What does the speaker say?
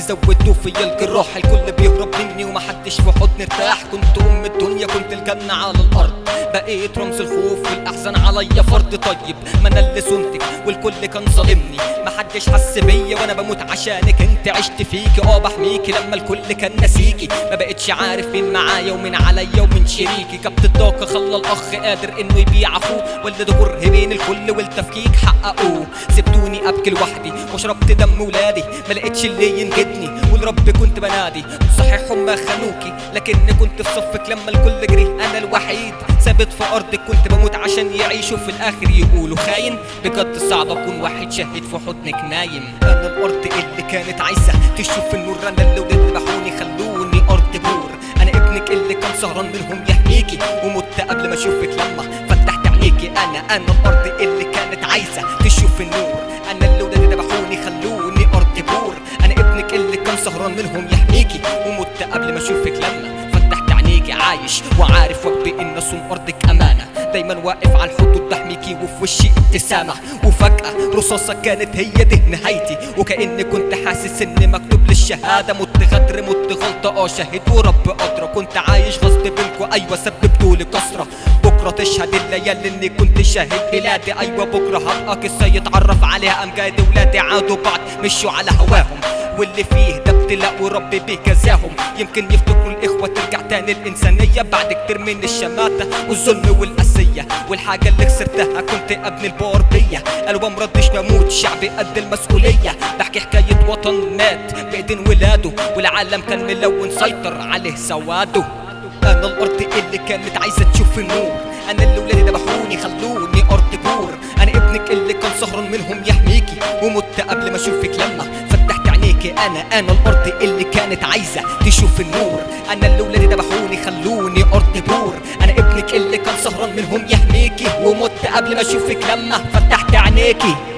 زودوا فيا الجراح الكل بيهرب مني ومحدش في حضني ارتاح كنت ام الدنيا كنت الجنة على الارض بقيت رمز الخوف والاحزان عليا فرض طيب ما انا اللي صنتك والكل كان ظالمني محدش حس بيا وانا بموت عشانك انت عشت فيكي اه بحميكي لما الكل كان ناسيكي ما بقتش عارف مين معايا ومين عليا ومين شريكي كبت الطاقة خلى الاخ قادر انه يبيع اخوه ولد كره بين الكل والتفكيك حققوه سبتوني ابكي لوحدي وشربت دم ولادي ما لقيتش اللي ينجدني والرب كنت بنادي صحيح هما خانوكي لكني كنت في صفك لما الكل جري انا الوحيد ثابت في ارضك كنت بموت عشان يعيشوا في الاخر يقولوا خاين بجد صعب اكون واحد شهيد في حضنك نايم انا الارض اللي كانت عايزه تشوف النور انا اللي ولاد ذبحوني خلوني ارض بور انا ابنك اللي كان سهران منهم يحميكي ومت قبل ما اشوفك لما فتحت عينيكي انا انا الارض اللي كانت عايزه تشوف النور انا اللي ولاد ذبحوني خلوني ارض بور انا ابنك اللي كان سهران منهم يحميكي ومت قبل ما اشوفك لما فتحت عينيكي عايش وعارف وقتي ان صون ارضك امانه دايما واقف على الحدود بحميكي وفي وشي ابتسامه وفجاه رصاصه كانت هي دي نهايتي وكاني كنت حاسس ان مكتوب للشهاده مت غدر مت غلطه اه شهيد ورب قدره كنت عايش غصب بينكوا ايوه سببتوا لي كسره بكره تشهد الليالي اني كنت شاهد بلادي ايوه بكره هبقى قصه يتعرف عليها امجاد ولادي عادوا بعض مشوا على هواهم واللي فيه ده ابتلاء وربي بيه جزاهم يمكن يفتكروا الاخوه ترجع تاني الانسانيه بعد كتير من الشماته والظلم والقسيه والحاجه اللي خسرتها كنت ابن البار بيا قالوا ما ردش بموت شعبي قد المسؤوليه بحكي حكايه وطن مات بايدين ولاده والعالم كان ملون سيطر عليه سواده انا الارض اللي كانت عايزه تشوف النور انا اللي ولادي ذبحوني خلوني ارض جور انا ابنك اللي كان سهران منهم يحميكي ومت قبل ما اشوفك لما فتحت عينيكي انا انا الارض اللي كانت عايزه تشوف النور انا اللي ولادي ذبحوني خلوني ارض بور انا ابنك اللي كان سهران منهم يحميكي ومت قبل ما اشوفك لما فتحت عينيكي